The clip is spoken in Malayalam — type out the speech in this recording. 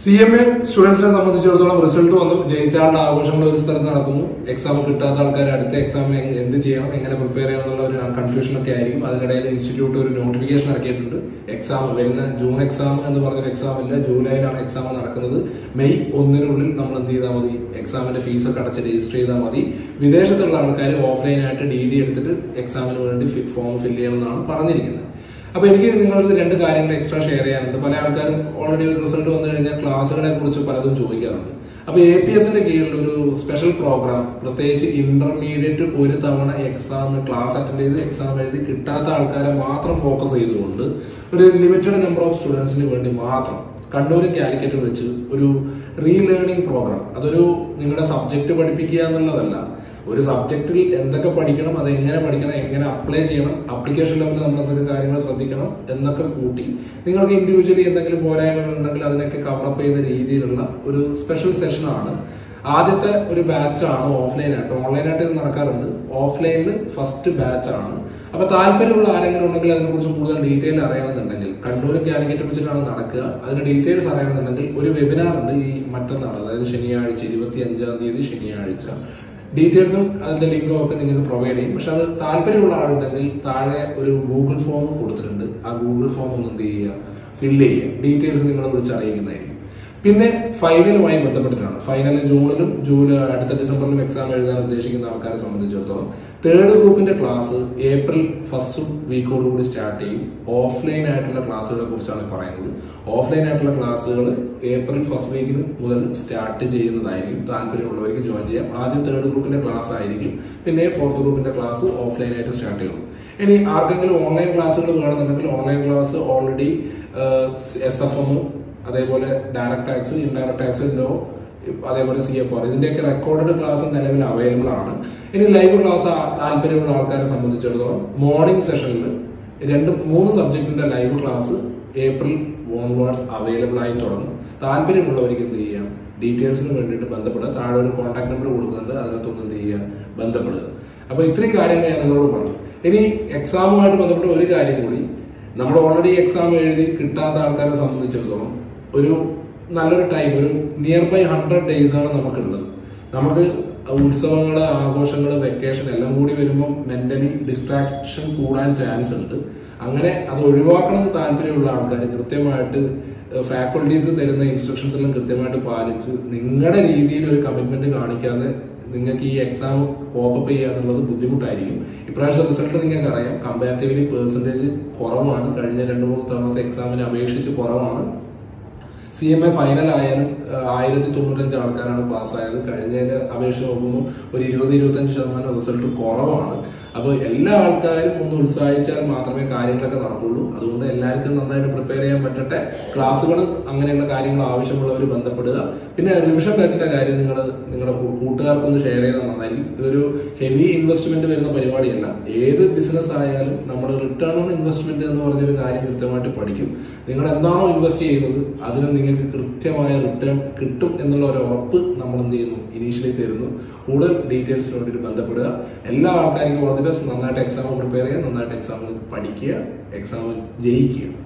സി എം എ സ്റ്റുഡൻസിനെ സംബന്ധിച്ചിടത്തോളം റിസൾട്ട് വന്നു ജയിച്ചാളുടെ ആഘോഷങ്ങൾ ഒരു സ്ഥലത്ത് നടക്കുന്നു എക്സാം കിട്ടാത്ത ആൾക്കാർ അടുത്ത എക്സാമിന് എങ് എന്ത് ചെയ്യണം എങ്ങനെ പ്രിപ്പയർ ചെയ്യണം എന്നുള്ള ഒരു കൺഫ്യൂഷൻ ഒക്കെ ആയിരിക്കും അതിനിടയിൽ ഇൻസ്റ്റിറ്റ്യൂട്ട് ഒരു നോട്ടിഫിക്കേഷൻ ഇറക്കിയിട്ടുണ്ട് എക്സാം വരുന്ന ജൂൺ എക്സാം എന്ന് പറഞ്ഞൊരു എക്സാം ഇല്ല ജൂലൈയിലാണ് എക്സാം നടക്കുന്നത് മെയ് ഒന്നിനുള്ളിൽ നമ്മൾ എന്ത് ചെയ്താൽ മതി എക്സാമിന്റെ ഫീസ് ഒക്കെ അടച്ച് രജിസ്റ്റർ ചെയ്താൽ മതി വിദേശത്തുള്ള ആൾക്കാർ ഓഫ്ലൈൻ ആയിട്ട് ഡി ഡി എടുത്തിട്ട് എക്സാമിന് വേണ്ടി ഫോം ഫില്ല് ചെയ്യണം എന്നാണ് പറഞ്ഞിരിക്കുന്നത് അപ്പൊ എനിക്ക് നിങ്ങളടുത്ത് രണ്ട് കാര്യങ്ങൾ എക്സ്ട്രാ ഷെയർ ചെയ്യാനുണ്ട് പല ആൾക്കാരും ഓൾറെഡി ഒരു റിസൾട്ട് വന്നു കഴിഞ്ഞാൽ ക്ലാസ്സുകളെ കുറിച്ച് പലതും ചോദിക്കാറുണ്ട് അപ്പൊ എ പി എസിന്റെ കീഴിൽ ഒരു സ്പെഷ്യൽ പ്രോഗ്രാം പ്രത്യേകിച്ച് ഇന്റർമീഡിയറ്റ് ഒരു തവണ എക്സാം ക്ലാസ് അറ്റൻഡ് ചെയ്ത് എക്സാം എഴുതി കിട്ടാത്ത ആൾക്കാരെ മാത്രം ഫോക്കസ് ചെയ്തുകൊണ്ട് ഒരു ലിമിറ്റഡ് നമ്പർ ഓഫ് സ്റ്റുഡൻസിന് വേണ്ടി മാത്രം കണ്ണൂരും കാലിക്കറ്റും വെച്ച് ഒരു റീലേണിംഗ് പ്രോഗ്രാം അതൊരു നിങ്ങളുടെ സബ്ജക്ട് പഠിപ്പിക്കുക എന്നുള്ളതല്ല ഒരു സബ്ജക്റ്റിൽ എന്തൊക്കെ പഠിക്കണം അത് എങ്ങനെ പഠിക്കണം എങ്ങനെ അപ്ലൈ ചെയ്യണം അപ്ലിക്കേഷൻ ലെവലിൽ നമ്മൾ എന്തൊക്കെ കാര്യങ്ങൾ ശ്രദ്ധിക്കണം എന്നൊക്കെ കൂട്ടി നിങ്ങൾക്ക് ഇൻഡിവിജ്വലി എന്തെങ്കിലും പോരായ്മകൾ ഉണ്ടെങ്കിൽ അതിനൊക്കെ കവറപ്പ് ചെയ്യുന്ന രീതിയിലുള്ള ഒരു സ്പെഷ്യൽ സെഷനാണ് ആദ്യത്തെ ഒരു ബാച്ചാണ് ഓഫ്ലൈൻ ആയിട്ട് ഓൺലൈനായിട്ട് ഇത് നടക്കാറുണ്ട് ഓഫ്ലൈനിൽ ഫസ്റ്റ് ബാച്ചാണ് അപ്പൊ താല്പര്യമുള്ള ആരെങ്കിലും ഉണ്ടെങ്കിൽ അതിനെക്കുറിച്ച് കൂടുതൽ ഡീറ്റെയിൽ അറിയണമെന്നുണ്ടെങ്കിൽ കണ്ണൂർ കാലിക്കറ്റ് വെച്ചിട്ടാണ് നടക്കുക അതിന് ഡീറ്റെയിൽസ് അറിയണമെന്നുണ്ടെങ്കിൽ ഒരു വെബിനാർ ഉണ്ട് ഈ മറ്റന്നാൾ അതായത് ശനിയാഴ്ച ഇരുപത്തി അഞ്ചാം തീയതി ശനിയാഴ്ച ഡീറ്റെയിൽസും അതിന്റെ ലിങ്കും ഒക്കെ നിങ്ങൾക്ക് പ്രൊവൈഡ് ചെയ്യും പക്ഷെ അത് താല്പര്യമുള്ള ആളുണ്ടെങ്കിൽ താഴെ ഒരു ഗൂഗിൾ ഫോം കൊടുത്തിട്ടുണ്ട് ആ ഗൂഗിൾ ഫോം ഒന്ന് എന്ത് ചെയ്യുക ഫില്ല് ചെയ്യുക ഡീറ്റെയിൽസ് നിങ്ങളെ വിളിച്ച് അറിയിക്കുന്നതായിരിക്കും പിന്നെ ഫൈനലുമായി ബന്ധപ്പെട്ടിട്ടാണ് ഫൈനൽ ജൂണിലും ജൂലൈ അടുത്ത ഡിസംബറിലും എക്സാം എഴുതാൻ ഉദ്ദേശിക്കുന്ന ആൾക്കാരെ സംബന്ധിച്ചിടത്തോളം തേർഡ് ഗ്രൂപ്പിന്റെ ക്ലാസ് ഏപ്രിൽ ഫസ്റ്റ് വീക്കോട് കൂടി സ്റ്റാർട്ട് ചെയ്യും ഓഫ്ലൈൻ ആയിട്ടുള്ള ക്ലാസ്സുകളെ കുറിച്ചാണ് പറയുന്നത് ഓഫ്ലൈൻ ആയിട്ടുള്ള ക്ലാസ്സുകൾ ഏപ്രിൽ ഫസ്റ്റ് വീക്കിന് മുതൽ സ്റ്റാർട്ട് ചെയ്യുന്നതായിരിക്കും താല്പര്യമുള്ളവർക്ക് ജോയിൻ ചെയ്യാം ആദ്യം തേർഡ് ഗ്രൂപ്പിന്റെ ക്ലാസ് ആയിരിക്കും പിന്നെ ഫോർത്ത് ഗ്രൂപ്പിന്റെ ക്ലാസ് ഓഫ്ലൈൻ ആയിട്ട് സ്റ്റാർട്ട് ചെയ്യണം ഇനി ആർക്കെങ്കിലും ഓൺലൈൻ ക്ലാസ്സുകൾ വേണമെന്നുണ്ടെങ്കിൽ online class already S F M അതേപോലെ direct tax indirect tax law അതേപോലെ സി എഫ് ആർ ഇതിന്റെയൊക്കെ റെക്കോർഡഡ് ക്ലാസ് നിലവിൽ അവൈലബിൾ ആണ് ഇനി ലൈവ് ക്ലാസ് താല്പര്യമുള്ള ആൾക്കാരെ സംബന്ധിച്ചിടത്തോളം മോർണിംഗ് സെഷനിൽ രണ്ട് മൂന്ന് സബ്ജക്റ്റിന്റെ live class April onwards available ആയി തുടങ്ങും താല്പര്യമുള്ളവർക്ക് എന്ത് ചെയ്യാം ഡീറ്റെയിൽസിന് വേണ്ടിയിട്ട് ബന്ധപ്പെടുക താഴെ ഒരു കോൺടാക്ട് നമ്പർ കൊടുക്കുന്നുണ്ട് അതിനകത്തൊന്ന് എന്ത് ചെയ്യുക ബന്ധപ്പെടുക അപ്പൊ ഇത്രയും കാര്യങ്ങൾ ഞാൻ നിങ്ങളോട് പറഞ്ഞു ഇനി എക്സാമുമായിട്ട് ബന്ധപ്പെട്ട ഒരു കാര്യം കൂടി നമ്മൾ ഓൾറെഡി എക്സാം എഴുതി കിട്ടാത്ത ആൾക്കാരെ സംബന്ധിച്ചിടത്തോളം ഒരു നല്ലൊരു ടൈം ഒരു നിയർ ബൈ ഹൺഡ്രഡ് ഡേയ്സ് ആണ് നമുക്കുള്ളത് നമുക്ക് ഉത്സവങ്ങള് ആഘോഷങ്ങള് വെക്കേഷൻ എല്ലാം കൂടി വരുമ്പോൾ മെന്റലി ഡിസ്ട്രാക്ഷൻ കൂടാൻ ചാൻസ് ഉണ്ട് അങ്ങനെ അത് ഒഴിവാക്കണമെന്ന് താല്പര്യമുള്ള ആൾക്കാർ കൃത്യമായിട്ട് ഫാക്കൾട്ടീസ് തരുന്ന ഇൻസ്ട്രക്ഷൻസ് എല്ലാം കൃത്യമായിട്ട് പാലിച്ച് നിങ്ങളുടെ രീതിയിൽ ഒരു കമ്മിറ്റ്മെന്റ് കാണിക്കാതെ നിങ്ങൾക്ക് ഈ എക്സാം കോപ്പപ്പ് ചെയ്യുക എന്നുള്ളത് ബുദ്ധിമുട്ടായിരിക്കും ഇപ്രാവശ്യം റിസൾട്ട് നിങ്ങൾക്ക് അറിയാം കമ്പാരിറ്റീവ്ലി പേഴ്സൻറ്റേജ് കുറവാണ് കഴിഞ്ഞ രണ്ട് മൂന്ന് തവണത്തെ എക്സാമിനെ അപേക്ഷിച്ച് കുറവാണ് സി എം എ ഫൈനൽ ആയാലും ആയിരത്തി തൊണ്ണൂറ്റഞ്ച് ആൾക്കാരാണ് പാസ്സായത് കഴിഞ്ഞതിന്റെ അപേക്ഷ നോക്കുമ്പോൾ ഒരു ഇരുപത് ഇരുപത്തഞ്ച് ശതമാനം റിസൾട്ട് കുറവാണ് അപ്പോൾ എല്ലാ ആൾക്കാരും ഒന്ന് ഉത്സാഹിച്ചാൽ മാത്രമേ കാര്യങ്ങളൊക്കെ നടക്കുള്ളൂ അതുകൊണ്ട് എല്ലാവർക്കും നന്നായിട്ട് പ്രിപ്പയർ ചെയ്യാൻ പറ്റട്ടെ ക്ലാസ്സുകളും അങ്ങനെയുള്ള കാര്യങ്ങൾ ആവശ്യമുള്ളവർ ബന്ധപ്പെടുക പിന്നെ റിവിഷൻ ബാച്ചിന്റെ കാര്യം നിങ്ങൾ നിങ്ങളുടെ കൂട്ടുകാർക്കൊന്ന് ഷെയർ ചെയ്താൽ നന്നായിരിക്കും ഇതൊരു ഹെവി ഇൻവെസ്റ്റ്മെന്റ് വരുന്ന പരിപാടിയല്ല ഏത് ബിസിനസ് ആയാലും നമ്മൾ റിട്ടേൺ ഓൺ ഇൻവെസ്റ്റ്മെന്റ് എന്ന് പറഞ്ഞൊരു കാര്യം കൃത്യമായിട്ട് പഠിക്കും നിങ്ങൾ എന്താണോ ഇൻവെസ്റ്റ് ചെയ്യുന്നത് അതിന് നിങ്ങൾക്ക് കൃത്യമായ റിട്ടേൺ കിട്ടും എന്നുള്ള ഒരു ഉറപ്പ് നമ്മൾ എന്ത് ചെയ്യുന്നു ഇനീഷ്യലി തരുന്നു കൂടുതൽ ഡീറ്റെയിൽസിന് വേണ്ടിയിട്ട് ബന്ധപ്പെടുക എല്ലാ ആൾക്കാർക്കും ഓൾ ദി ബെസ്റ്റ് നന്നായിട്ട് എക്സാം പ്രിപ്പയർ ചെയ്യുക നന്നായിട്ട് എക്സാം പഠിക്കുക എക്സാം ജയിക്കുക